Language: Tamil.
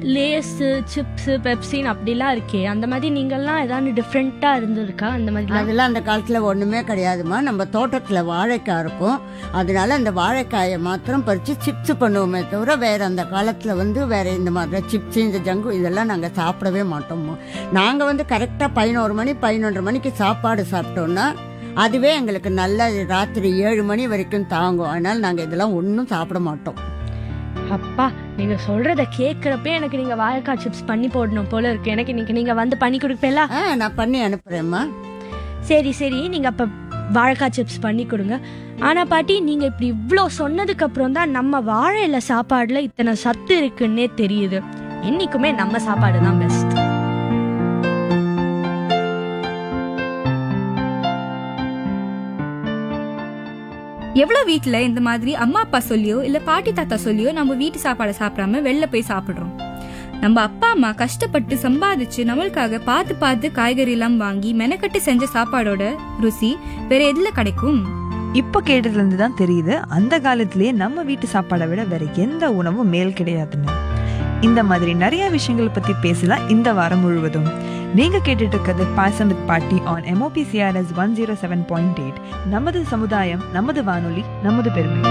லேஸு சிப்ஸு பெப்சின்னு அப்படிலாம் இருக்கே அந்த மாதிரி நீங்கள்லாம் ஏதாவது டிஃப்ரெண்ட்டாக இருந்திருக்கா அந்த மாதிரி அதெல்லாம் அந்த காலத்தில் ஒன்றுமே கிடையாதுமா நம்ம தோட்டத்தில் வாழைக்காய் இருக்கும் அதனால அந்த வாழைக்காயை மாத்திரம் பறித்து சிப்ஸ் பண்ணுவோமே தவிர வேறு அந்த காலத்தில் வந்து வேறு இந்த மாதிரி சிப்ஸ் இந்த ஜங்கு இதெல்லாம் நாங்கள் சாப்பிடவே மாட்டோம் நாங்கள் வந்து கரெக்டாக பதினோரு மணி பதினொன்றரை மணிக்கு சாப்பாடு சாப்பிட்டோன்னா அதுவே எங்களுக்கு நல்ல ராத்திரி ஏழு மணி வரைக்கும் தாங்கும் அதனால் நாங்கள் இதெல்லாம் ஒன்றும் சாப்பிட மாட்டோம் அப்பா நீங்க சொல்றத கேட்குறப்பே எனக்கு நீங்க வாழைக்காய் சிப்ஸ் பண்ணி போடணும் போல இருக்கு எனக்கு இன்னைக்கு நீங்க வந்து பண்ணி கொடுப்பீங்களா ஆ நான் பண்ணி அனுப்புகிறேம்மா சரி சரி நீங்க அப்ப வாழைக்காய் சிப்ஸ் பண்ணி கொடுங்க ஆனா பாட்டி நீங்க இப்படி இவ்வளோ சொன்னதுக்கு அப்புறம் தான் நம்ம வாழையில சாப்பாடுல இத்தனை சத்து இருக்குன்னே தெரியுது என்னைக்குமே நம்ம சாப்பாடு தான் பெஸ்ட் எவ்வளவு வீட்ல இந்த மாதிரி அம்மா அப்பா சொல்லியோ இல்ல பாட்டி தாத்தா சொல்லியோ நம்ம வீட்டு சாப்பாடை சாப்பிடாம வெளில போய் சாப்பிடுறோம் நம்ம அப்பா அம்மா கஷ்டப்பட்டு சம்பாதிச்சு நம்மளுக்காக பார்த்து பார்த்து காய்கறி எல்லாம் வாங்கி மெனக்கட்டு செஞ்ச சாப்பாடோட ருசி வேற எதுல கிடைக்கும் இப்ப கேட்டதுல இருந்து தான் தெரியுது அந்த காலத்திலேயே நம்ம வீட்டு சாப்பாடை விட வேற எந்த உணவும் மேல் கிடையாதுன்னு இந்த மாதிரி நிறைய விஷயங்கள் பத்தி பேசலாம் இந்த வாரம் முழுவதும் நீங்க கேட்டுட்டு இருக்கிறது பாசம் வித் பாட்டி on MOP CRS one zero seven point eight நமது சமுதாயம் நமது வானொலி நமது பெருமை